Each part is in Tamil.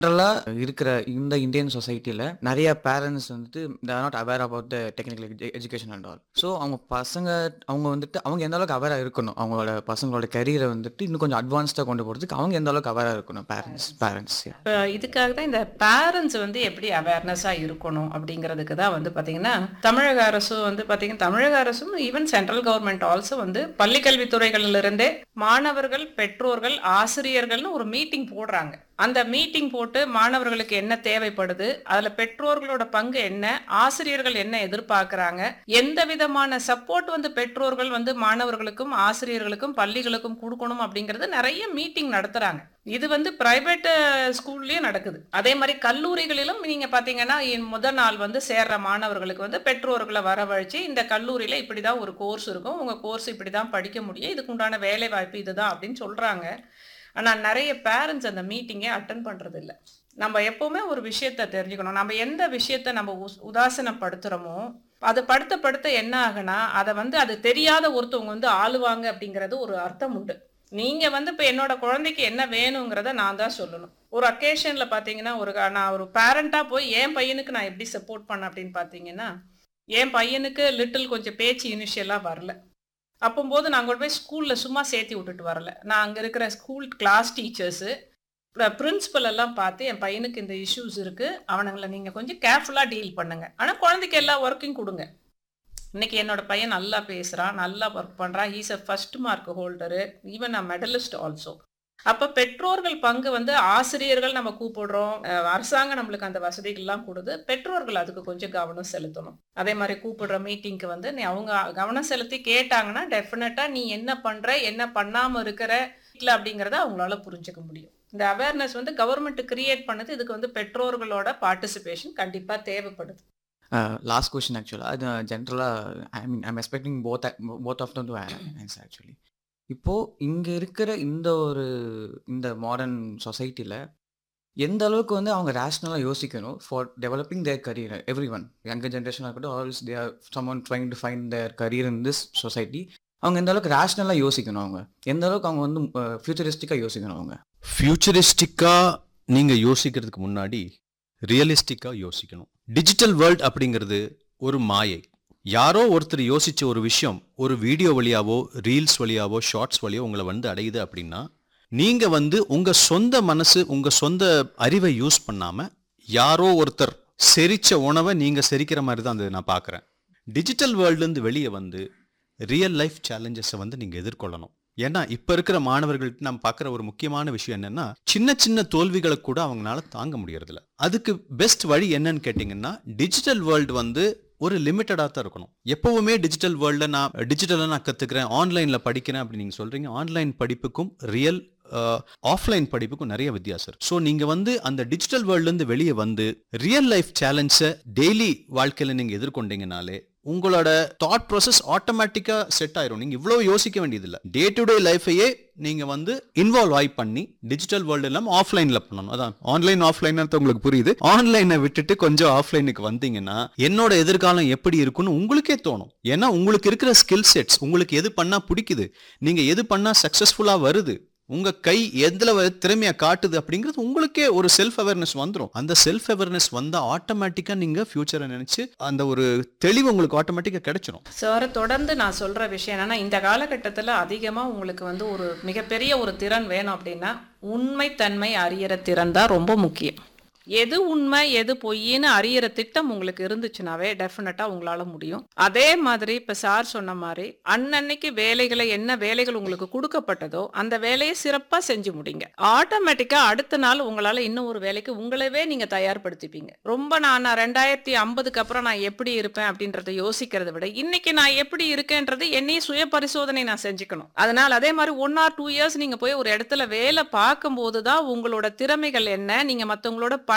ஜென்ரலாக இருக்கிற இந்த இந்தியன் சொசைட்டியில் நிறைய பேரண்ட்ஸ் வந்துட்டு they're not aware about the technical education and all so அவங்க பசங்க அவங்க வந்துட்டு அவங்க எந்த அளவுக்கு அவேராக இருக்கணும் அவங்களோட பசங்களோட கரியரை வந்துட்டு இன்னும் கொஞ்சம் அட்வான்ஸ்டாக கொண்டு போகிறதுக்கு அவங்க எந்த அளவுக்கு அவேராக இருக்கணும் பேரண்ட்ஸ் பேரண்ட்ஸ் இப்போ இதுக்காக தான் இந்த பேரண்ட்ஸ் வந்து எப்படி அவேர்னஸாக இருக்கணும் அப்படிங்கிறதுக்கு தான் வந்து பார்த்தீங்கன்னா தமிழக அரசும் வந்து பார்த்தீங்கன்னா தமிழக அரசும் ஈவன் சென்ட்ரல் கவர்மெண்ட் ஆல்சோ வந்து பள்ளிக்கல்வித்துறைகளிலிருந்தே மாணவர்கள் பெற்றோர்கள் ஆசிரியர்கள்னு ஒரு மீட்டிங் போடுறாங்க அந்த மீட்டிங் போட்டு மாணவர்களுக்கு என்ன தேவைப்படுது அதுல பெற்றோர்களோட பங்கு என்ன ஆசிரியர்கள் என்ன எதிர்பார்க்கறாங்க எந்த விதமான சப்போர்ட் வந்து பெற்றோர்கள் வந்து மாணவர்களுக்கும் ஆசிரியர்களுக்கும் பள்ளிகளுக்கும் கொடுக்கணும் அப்படிங்கறது நிறைய மீட்டிங் நடத்துறாங்க இது வந்து பிரைவேட் ஸ்கூல்லயும் நடக்குது அதே மாதிரி கல்லூரிகளிலும் நீங்க பாத்தீங்கன்னா இ- முத நாள் வந்து சேர்ற மாணவர்களுக்கு வந்து பெற்றோர்களை வரவழைச்சு இந்த கல்லூரியில இப்படிதான் ஒரு கோர்ஸ் இருக்கும் உங்க கோர்ஸ் இப்படிதான் படிக்க முடியும் இதுக்கு உண்டான வேலை வாய்ப்பு இதுதான் அப்படின்னு சொல்றாங்க ஆனா நிறைய பேரண்ட்ஸ் அந்த மீட்டிங்கே அட்டன் பண்றது இல்ல நம்ம எப்பவுமே ஒரு விஷயத்த தெரிஞ்சுக்கணும் நம்ம எந்த விஷயத்த நம்ம உஸ்- உதாசீனப்படுத்துறோமோ அது படுத்த படுத்த என்ன ஆகுனா அதை வந்து அது தெரியாத ஒருத்தவங்க வந்து ஆளுவாங்க அப்படிங்கிறது ஒரு அர்த்தம் உண்டு நீங்க வந்து இப்ப என்னோட குழந்தைக்கு என்ன வேணுங்கிறத நான் தான் சொல்லணும் ஒரு அக்கேஷன்ல பாத்தீங்கன்னா ஒரு க- நான் ஒரு பேரண்டா போய் என் பையனுக்கு நான் எப்படி சப்போர்ட் பண்ண அப்படின்னு பாத்தீங்கன்னா என் பையனுக்கு லிட்டில் கொஞ்சம் பேச்சு இனிஷியலா வரல அப்போம்போது நான் கொண்டு போய் ஸ்கூல்ல சும்மா சேர்த்தி விட்டுட்டு வரல நான் அங்க இருக்கிற ஸ்கூல் கிளாஸ் டீச்சர்ஸு பிரின்சிபல் எல்லாம் பார்த்து என் பையனுக்கு இந்த இஷ்யூஸ் இருக்கு அவனுங்களை நீங்க கொஞ்சம் கேர்ஃபுல்லா டீல் பண்ணுங்க ஆனா குழந்தைக்கு எல்லா ஒர்க்கையும் கொடுங்க இன்னைக்கு என்னோட பையன் நல்லா பேசுறான் நல்லா ஒர்க் பண்றான் is a first mark holder even a medalist also அப்ப பெற்றோர்கள் பங்கு வந்து ஆசிரியர்கள் நம்ம கூப்பிடுறோம் அஹ் அரசாங்கம் நம்மளுக்கு அந்த வசதிகள்லாம் கொடுது பெற்றோர்கள் அதுக்கு கொஞ்சம் கவனம் செலுத்தணும் அதே மாதிரி கூப்பிடுற மீட்டிங்க்கு வந்து நீ அவங்க கவனம் செலுத்தி கேட்டாங்கன்னா டெஃபினட்டா நீ என்ன பண்ற என்ன பண்ணாம இருக்கிற இல்ல அப்படிங்கறத அவங்களால புரிஞ்சுக்க முடியும் இந்த அவேர்னஸ் வந்து கவர்மெண்ட் கிரியேட் பண்ணது இதுக்கு வந்து பெற்றோர்களோட பார்ட்டிசிபேஷன் கண்டிப்பா தேவைப்படுது லாஸ்ட் கொஷின் ஆக்சுவலாக அது ஜென்ரலாக I mean I'm expecting both both of to answer actually இப்போது இங்கே இருக்கிற இந்த ஒரு இந்த மாடர்ன் சொசைட்டியில் எந்த அளவுக்கு வந்து அவங்க ரேஷ்னலாக யோசிக்கணும் for developing their career everyone younger ஜென்ரேஷனாக இருக்கட்டும் else they are someone trying to find their career in this society அவங்க எந்த அளவுக்கு ரேஷ்னலாக யோசிக்கணும் அவங்க எந்த அளவுக்கு அவங்க வந்து ஃபியூச்சரிஸ்டிக்காக யோசிக்கணும் அவங்க ஃபியூச்சரிஸ்டிக்காக நீங்கள் யோசிக்கிறதுக்கு முன்னாடி ரியலிஸ்டிக்காக யோசிக்கணும் டிஜிட்டல் வேர்ல்ட் அப்படிங்கிறது ஒரு மாயை யாரோ ஒருத்தர் யோசிச்ச ஒரு விஷயம் ஒரு வீடியோ வழியாவோ ரீல்ஸ் வழியாவோ ஷார்ட்ஸ் வழியோ உங்களை வந்து அடையுது அப்படின்னா நீங்க வந்து உங்க சொந்த மனசு உங்க சொந்த அறிவை யூஸ் பண்ணாம யாரோ ஒருத்தர் செரிச்ச உணவை நீங்க செரிக்கிற மாதிரி தான் அது நான் பார்க்குறேன் டிஜிட்டல் வேர்ல்ட்லேருந்து வெளியே வந்து ரியல் லைஃப் சேலஞ்சஸை வந்து நீங்க எதிர்கொள்ளணும் ஏன்னா இப்ப இருக்கிற மாணவர்கள்ட்ட நம்ம பார்க்குற ஒரு முக்கியமான விஷயம் என்னன்னா சின்ன சின்ன தோல்விகளை கூட அவங்களால தாங்க முடியறதில்ல அதுக்கு பெஸ்ட் வழி என்னன்னு கேட்டிங்கன்னா டிஜிட்டல் வேர்ல்டு வந்து ஒரு லிமிட்டடாக தான் இருக்கணும் எப்பவுமே டிஜிட்டல் வேர்ல்டில் நான் டிஜிட்டலாக நான் கற்றுக்கிறேன் ஆன்லைனில் படிக்கிறேன் அப்படின்னு நீங்கள் சொல்கிறீங்க ஆன்லைன் படிப்புக்கும் ரியல் ஆஃப்லைன் படிப்புக்கும் நிறைய வித்தியாசம் இருக்கு ஸோ நீங்கள் வந்து அந்த டிஜிட்டல் வேர்ல்ட்லேருந்து வெளியே வந்து ரியல் லைஃப் சேலஞ்சை டெய்லி வாழ்க்கையில் நீங்கள் எதிர்கொண்டீங்கனாலே உங்களோட தாட் ப்ராசஸ் ஆட்டோமேட்டிக்காக செட் ஆயிரும் நீங்கள் இவ்வளோ யோசிக்க வேண்டியதில்லை டே டு டே லைஃபையே நீங்கள் வந்து இன்வால்வ் ஆகி பண்ணி டிஜிட்டல் வேர்ல்டு இல்லாமல் ஆஃப்லைனில் பண்ணணும் அதான் ஆன்லைன் ஆஃப்லைன் உங்களுக்கு புரியுது ஆன்லைனை விட்டுட்டு கொஞ்சம் ஆஃப்லைனுக்கு வந்தீங்கன்னா என்னோட எதிர்காலம் எப்படி இருக்குன்னு உங்களுக்கே தோணும் ஏன்னா உங்களுக்கு இருக்கிற ஸ்கில் செட்ஸ் உங்களுக்கு எது பண்ணால் பிடிக்குது நீங்கள் எது பண்ணால் சக்ஸஸ்ஃபுல்லாக வருது உங்க கை எதுல வ- திறமையை காட்டுது அப்படிங்கிறது உங்களுக்கே ஒரு செல்ஃப் அவேர்னஸ் வந்துடும் அந்த செல்ஃப் அவேர்னஸ் வந்தா ஆட்டோமேட்டிக்கா நீங்க ஃபியூச்சரை நினைச்சு அந்த ஒரு தெளிவு உங்களுக்கு ஆட்டோமேட்டிக்கா கிடைச்சிடும் சார் தொடர்ந்து நான் சொல்ற விஷயம் என்னன்னா இந்த காலகட்டத்தில் அதிகமா உங்களுக்கு வந்து ஒரு மிகப்பெரிய ஒரு திறன் வேணும் அப்படின்னா உண்மைத்தன்மை அறியற திறன் தான் ரொம்ப முக்கியம் எது உண்மை எது பொய்ன்னு அறியற திட்டம் உங்களுக்கு இருந்துச்சுனாவே டெஃபினட்டா உங்களால முடியும் அதே மாதிரி இப்ப சார் சொன்ன மாதிரி அன்னன்னைக்கு வேலைகளை என்ன வேலைகள் உங்களுக்கு கொடுக்கப்பட்டதோ அந்த வேலையை சிறப்பா செஞ்சு முடிங்க ஆட்டோமேட்டிக்கா அடுத்த நாள் உங்களால இன்னும் ஒரு வேலைக்கு உங்களவே நீங்க தயார்படுத்திப்பீங்க ரொம்ப நான் நான் ரெண்டாயிரத்தி ஐம்பதுக்கு அப்புறம் நான் எப்படி இருப்பேன் அப்படின்றத யோசிக்கிறதை விட இன்னைக்கு நான் எப்படி இருக்கேன்றது என்னையே சுய பரிசோதனை நான் செஞ்சுக்கணும் அதனால அதே மாதிரி ஒன் ஆர் டூ இயர்ஸ் நீங்க போய் ஒரு இடத்துல வேலை பார்க்கும்போது தான் உங்களோட திறமைகள் என்ன நீங்க மத்தவங்களோட பழ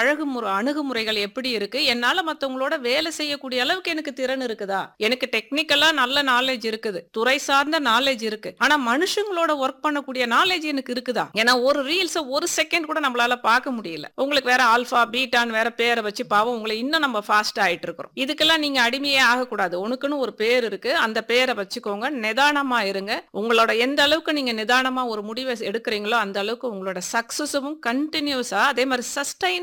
அழகுமுறை அணுகுமுறைகள் எப்படி இருக்கு என்னால மத்தவங்களோட வேலை செய்யக்கூடிய அளவுக்கு எனக்கு திறன் இருக்குதா எனக்கு டெக்னிக்கலா நல்ல நாலேஜ் இருக்குது துறை சார்ந்த நாலேஜ் இருக்கு ஆனா மனுஷங்களோட ஒர்க் பண்ணக்கூடிய நாலேஜ் எனக்கு இருக்குதா ஏன்னா ஒரு ரீல்ஸ ஒரு செகண்ட் கூட நம்மளால பார்க்க முடியல உங்களுக்கு வேற ஆல்பா பீட்டான் வேற பேரை வச்சு பாவம் உங்களை இன்னும் நம்ம ஃபாஸ்ட் ஆயிட்டு இருக்கிறோம் இதுக்கெல்லாம் நீங்க அடிமையே ஆகக்கூடாது உனக்குன்னு ஒரு பேர் இருக்கு அந்த பேரை வச்சுக்கோங்க நிதானமா இருங்க உங்களோட எந்த அளவுக்கு நீங்க நிதானமா ஒரு முடிவை எடுக்கிறீங்களோ அந்த அளவுக்கு உங்களோட சக்சஸும் கண்டினியூஸா அதே மாதிரி சஸ்டைன்